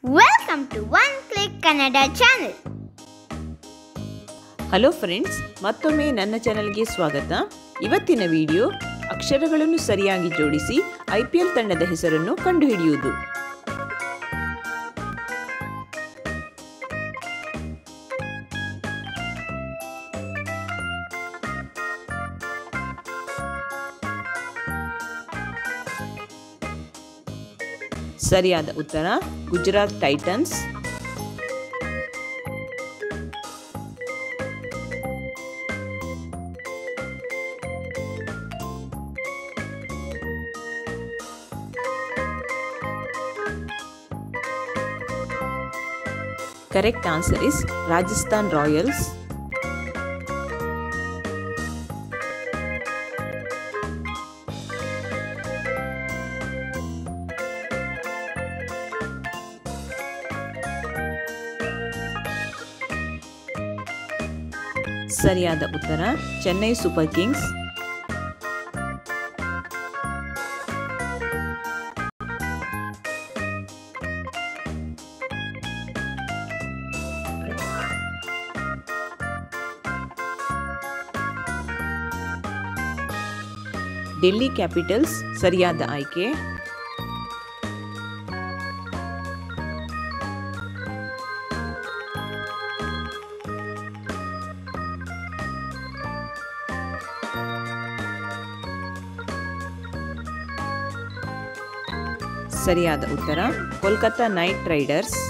Welcome to One Click Kannada channel. Hello friends ಮತ್ತೊಮ್ಮೆ ನನ್ನ ಚಾನಲ್ಗೆ ಸ್ವಾಗತ ಇವತ್ತಿನ ವಿಡಿಯೋ ಅಕ್ಷರಗಳನ್ನು ಸರಿಯಾಗಿ ಜೋಡಿಸಿ ಐ ಪಿ ಎಲ್ ತಂಡದ ಹೆಸರನ್ನು ಕಂಡುಹಿಡಿಯುವುದು ಸರಿಯಾದ ಉತ್ತರ Gujarat Titans Correct answer is Rajasthan Royals. ಸರಿಯಾದ ಉತ್ತರ Chennai Super Kings Delhi Capitals ಸರಿಯಾದ ಆಯ್ಕೆ ಸರಿಯಾದ ಉತ್ತರ ಕೋಲ್ಕತ್ತಾ ನೈಟ್ ರೈಡರ್ಸ್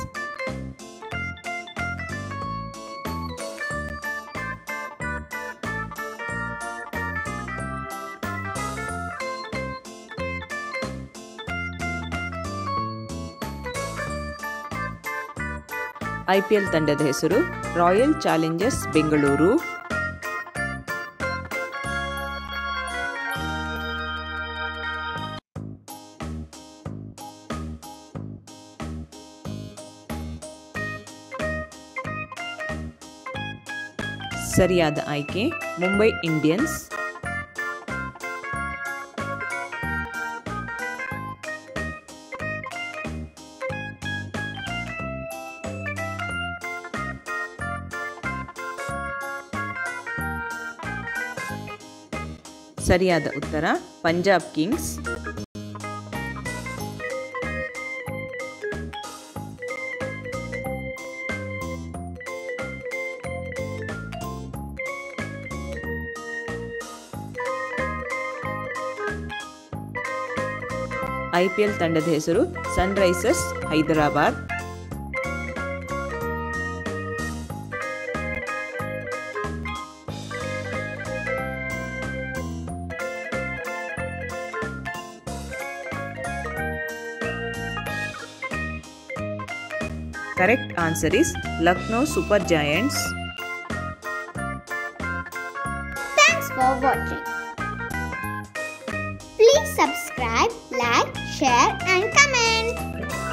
ಐಪಿಎಲ್ ತಂಡದ ಹೆಸರು ರಾಯಲ್ ಚಾಲೆಂಜರ್ಸ್ ಬೆಂಗಳೂರು ಸರಿಯಾದ ಆಯ್ಕೆ ಮುಂಬೈ ಇಂಡಿಯನ್ಸ್ ಸರಿಯಾದ ಉತ್ತರ ಪಂಜಾಬ್ ಕಿಂಗ್ಸ್ ಐಪಿಎಲ್ ತಂಡದ ಹೆಸರು Sunrisers Hyderabad Correct answer is Lucknow Super Giants. Thanks for watching. Please subscribe, like, share, and comment.